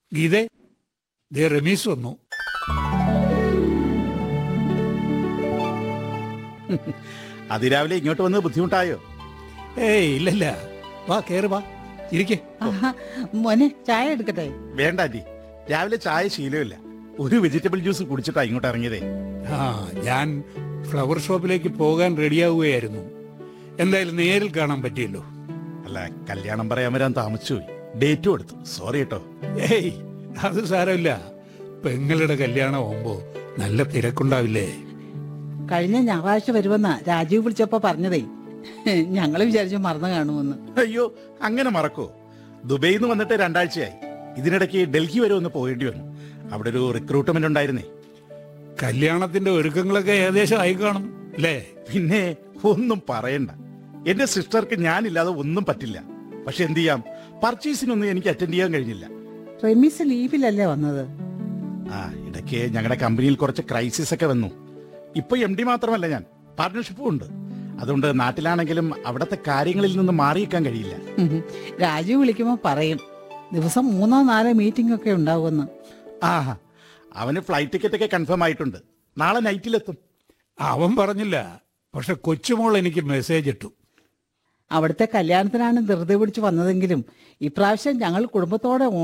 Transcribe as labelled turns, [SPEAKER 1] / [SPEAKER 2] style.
[SPEAKER 1] ഗീതേ ദേ റമീസ് വന്നു
[SPEAKER 2] അതിരാവിലെ ഇങ്ങോട്ട് വന്ന് ബുദ്ധിമുട്ടായോ
[SPEAKER 1] ഏയ് ഇല്ലല്ല വാ കേറ് വാ ഇരിക്കേ
[SPEAKER 3] ആഹാ, മോനെ ചായ എടുക്കട്ടെ
[SPEAKER 2] വേണ്ട ആന്റി രാവിലെ ചായ ശീലമില്ല ഒരു വെജിറ്റബിൾ ജ്യൂസ് കുടിച്ചിട്ടാ ഇങ്ങോട്ട് ഇറങ്ങിയതേ
[SPEAKER 1] ആ ഞാൻ ഫ്ലവർ ഷോപ്പിലേക്ക് പോകാൻ റെഡിയാവുകയായിരുന്നു എന്തായാലും നേരിൽ കാണാൻ പറ്റിയല്ലോ
[SPEAKER 2] അല്ല കല്യാണം പറയാൻ വരാൻ താമസിച്ചു പോയി ഡേറ്റും എടുത്തു സോറി കേട്ടോ
[SPEAKER 1] ഏയ് അത് സാരമില്ല പെങ്ങളുടെ കല്യാണം ആവുമ്പോ നല്ല തിരക്കുണ്ടാവില്ലേ
[SPEAKER 3] കഴിഞ്ഞ ഞായറാഴ്ച വരുമെന്നാ രാജീവ് വിളിച്ചപ്പോ പറഞ്ഞതേ ഞങ്ങൾ വിചാരിച്ചു മറന്നു കാണുമെന്ന്
[SPEAKER 2] അയ്യോ അങ്ങനെ മറക്കോ ദുബൈയിൽ നിന്ന് വന്നിട്ട് രണ്ടാഴ്ചയായി ഇതിനിടയ്ക്ക് ഡൽഹി വരെ ഒന്ന് പോകേണ്ടി വന്നു അവിടെ ഒരു റിക്രൂട്ട്മെന്റ് ഉണ്ടായിരുന്നേ
[SPEAKER 1] കല്യാണത്തിന്റെ ഒരുക്കങ്ങളൊക്കെ ഏകദേശം ആയി കാണും അല്ലേ
[SPEAKER 2] പിന്നെ ഒന്നും പറയണ്ട എന്റെ സിസ്റ്റർക്ക് ഞാനില്ലാതെ ഒന്നും പറ്റില്ല പക്ഷെ എന്ത് ചെയ്യാം പർച്ചേസിനൊന്നും എനിക്ക് അറ്റൻഡ് ചെയ്യാൻ കഴിഞ്ഞില്ല
[SPEAKER 3] റെമീസ് ലീവിലല്ലേ വന്നത്
[SPEAKER 2] ആ ഇടയ്ക്ക് ഞങ്ങളുടെ കമ്പനിയിൽ കുറച്ച് ക്രൈസിസ് ഒക്കെ വന്നു ഇപ്പൊ എം ഡി മാത്രമല്ല ഞാൻ പാർട്ട്ണർഷിപ്പും ഉണ്ട് അതുകൊണ്ട് നാട്ടിലാണെങ്കിലും അവിടുത്തെ കാര്യങ്ങളിൽ നിന്ന് മാറിയിക്കാൻ കഴിയില്ല
[SPEAKER 3] ഉം. രാജീവ് വിളിക്കുമ്പോ പറയും ദിവസം മൂന്നോ നാലോ മീറ്റിംഗ് ഒക്കെ ഉണ്ടാവുമെന്ന്
[SPEAKER 2] ആ അവന് ഫ്ലൈറ്റ് ടിക്കറ്റ് ഒക്കെ കൺഫേം ആയിട്ടുണ്ട് നാളെ നൈറ്റിലെത്തും
[SPEAKER 1] അവൻ പറഞ്ഞില്ല പക്ഷെ കൊച്ചുമോൾ എനിക്ക് മെസ്സേജ് ഇട്ടു
[SPEAKER 3] അവിടുത്തെ കല്യാണത്തിനാണ് ധൃതി പിടിച്ച് വന്നതെങ്കിലും ഇപ്രാവശ്യം ഞങ്ങൾ കുടുംബത്തോടെ